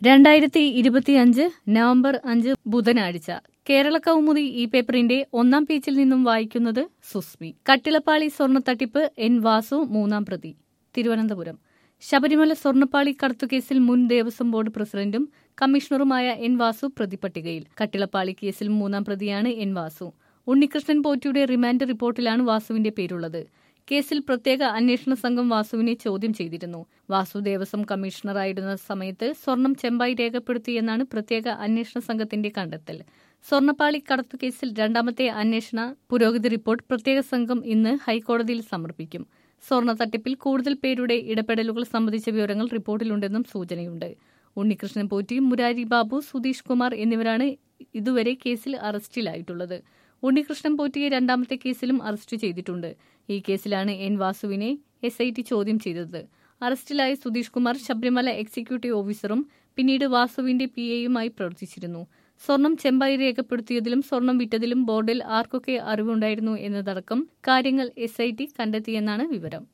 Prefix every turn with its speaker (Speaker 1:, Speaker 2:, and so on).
Speaker 1: രണ്ടായിരത്തി ഇരുപത്തിയഞ്ച് നവംബർ അഞ്ച് ബുധനാഴ്ച കേരള കൗമുദി ഈ പേപ്പറിന്റെ ഒന്നാം പേജിൽ നിന്നും വായിക്കുന്നത് സുസ്മി കട്ടിളപ്പാളി സ്വർണ്ണ തട്ടിപ്പ് എൻ വാസു മൂന്നാം പ്രതി തിരുവനന്തപുരം ശബരിമല സ്വർണ്ണപ്പാളി കടത്തുകേസിൽ മുൻ ദേവസ്വം ബോർഡ് പ്രസിഡന്റും കമ്മീഷണറുമായ എൻ വാസു പ്രതിപട്ടികയിൽ കട്ടിളപ്പാളി കേസിൽ മൂന്നാം പ്രതിയാണ് എൻ വാസു ഉണ്ണികൃഷ്ണൻ പോറ്റിയുടെ റിമാൻഡ് റിപ്പോർട്ടിലാണ് വാസുവിന്റെ പേരുള്ളത് കേസിൽ പ്രത്യേക അന്വേഷണ സംഘം വാസുവിനെ ചോദ്യം ചെയ്തിരുന്നു വാസു ദേവസ്വം കമ്മീഷണറായിരുന്ന സമയത്ത് സ്വർണം ചെമ്പായി രേഖപ്പെടുത്തിയെന്നാണ് പ്രത്യേക അന്വേഷണ സംഘത്തിന്റെ കണ്ടെത്തൽ സ്വർണ്ണപ്പാളി കടത്തുകേസിൽ രണ്ടാമത്തെ അന്വേഷണ പുരോഗതി റിപ്പോർട്ട് പ്രത്യേക സംഘം ഇന്ന് ഹൈക്കോടതിയിൽ സമർപ്പിക്കും സ്വർണ്ണ തട്ടിപ്പിൽ കൂടുതൽ പേരുടെ ഇടപെടലുകൾ സംബന്ധിച്ച വിവരങ്ങൾ റിപ്പോർട്ടിലുണ്ടെന്നും സൂചനയുണ്ട് ഉണ്ണികൃഷ്ണൻ പോറ്റി മുരാരി ബാബു സുധീഷ് കുമാർ എന്നിവരാണ് ഇതുവരെ കേസിൽ അറസ്റ്റിലായിട്ടുള്ളത് ഉണ്ണികൃഷ്ണൻ പോറ്റിയെ രണ്ടാമത്തെ കേസിലും അറസ്റ്റ് ചെയ്തിട്ടുണ്ട് ഈ കേസിലാണ് എൻ വാസുവിനെ എസ് ഐ ടി ചോദ്യം ചെയ്തത് അറസ്റ്റിലായ സുധീഷ് കുമാർ ശബരിമല എക്സിക്യൂട്ടീവ് ഓഫീസറും പിന്നീട് വാസുവിന്റെ പി എയുമായി പ്രവർത്തിച്ചിരുന്നു സ്വർണം ചെമ്പായി രേഖപ്പെടുത്തിയതിലും സ്വർണം വിറ്റതിലും ബോർഡിൽ ആർക്കൊക്കെ അറിവുണ്ടായിരുന്നു എന്നതടക്കം കാര്യങ്ങൾ എസ് ഐ ടി കണ്ടെത്തിയെന്നാണ് വിവരം